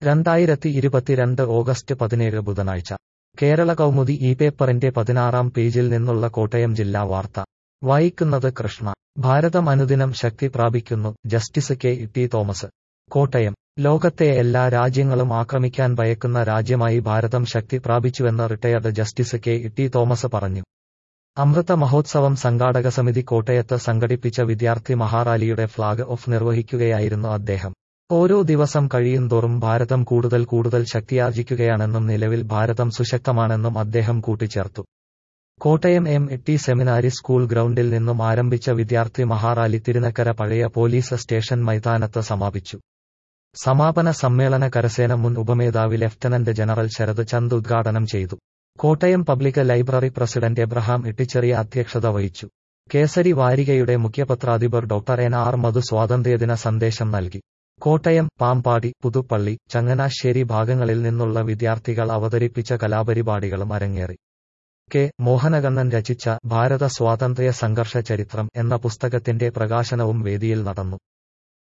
രണ്ടായിരത്തി ഇരുപത്തിരണ്ട് ഓഗസ്റ്റ് പതിനേഴ് ബുധനാഴ്ച കേരള കൗമുദി ഈ പേപ്പറിന്റെ പതിനാറാം പേജിൽ നിന്നുള്ള കോട്ടയം ജില്ലാ വാർത്ത വായിക്കുന്നത് കൃഷ്ണ ഭാരതം അനുദിനം ശക്തി പ്രാപിക്കുന്നു justice K T Thomas Kottayam ലോകത്തെ എല്ലാ രാജ്യങ്ങളും ആക്രമിക്കാൻ ഭയക്കുന്ന രാജ്യമായി ഭാരതം ശക്തി പ്രാപിച്ചുവെന്ന് retired justice K T Thomas പറഞ്ഞു അമൃത മഹോത്സവം സംഘാടക സമിതി കോട്ടയത്ത് സംഘടിപ്പിച്ച വിദ്യാർത്ഥി മഹാറാലിയുടെ ഫ്ളാഗ് ഓഫ് നിർവഹിക്കുകയായിരുന്നു അദ്ദേഹം ഓരോ ദിവസം കഴിയുന്തോറും ഭാരതം കൂടുതൽ കൂടുതൽ ശക്തിയാർജിക്കുകയാണെന്നും നിലവിൽ ഭാരതം സുശക്തമാണെന്നും അദ്ദേഹം കൂട്ടിച്ചേർത്തു Kottayam M T seminary school ഗ്രൗണ്ടിൽ നിന്നും ആരംഭിച്ച വിദ്യാർത്ഥി മഹാറാലി തിരുനക്കര പഴയ പോലീസ് സ്റ്റേഷൻ മൈതാനത്ത് സമാപിച്ചു സമാപന സമ്മേളന കരസേന മുൻ ഉപമേധാവി ലഫ്റ്റനന്റ് ജനറൽ ശരത് ചന്ദ് ഉദ്ഘാടനം ചെയ്തു Kottayam public library president Abraham Itticheriya അധ്യക്ഷത വഹിച്ചു കേസരി വാരികയുടെ മുഖ്യപത്രാധിപർ ഡോക്ടർ എൻ ആർ മധു സ്വാതന്ത്ര്യദിന സന്ദേശം നൽകി കോട്ടയം പാമ്പാടി പുതുപ്പള്ളി ചങ്ങനാശ്ശേരി ഭാഗങ്ങളിൽ നിന്നുള്ള വിദ്യാർത്ഥികൾ അവതരിപ്പിച്ച കലാപരിപാടികളും അരങ്ങേറി കെ മോഹനകണ്ണൻ രചിച്ച ഭാരത സ്വാതന്ത്ര്യ സംഘർഷ ചരിത്രം എന്ന പുസ്തകത്തിന്റെ പ്രകാശനവും വേദിയിൽ നടന്നു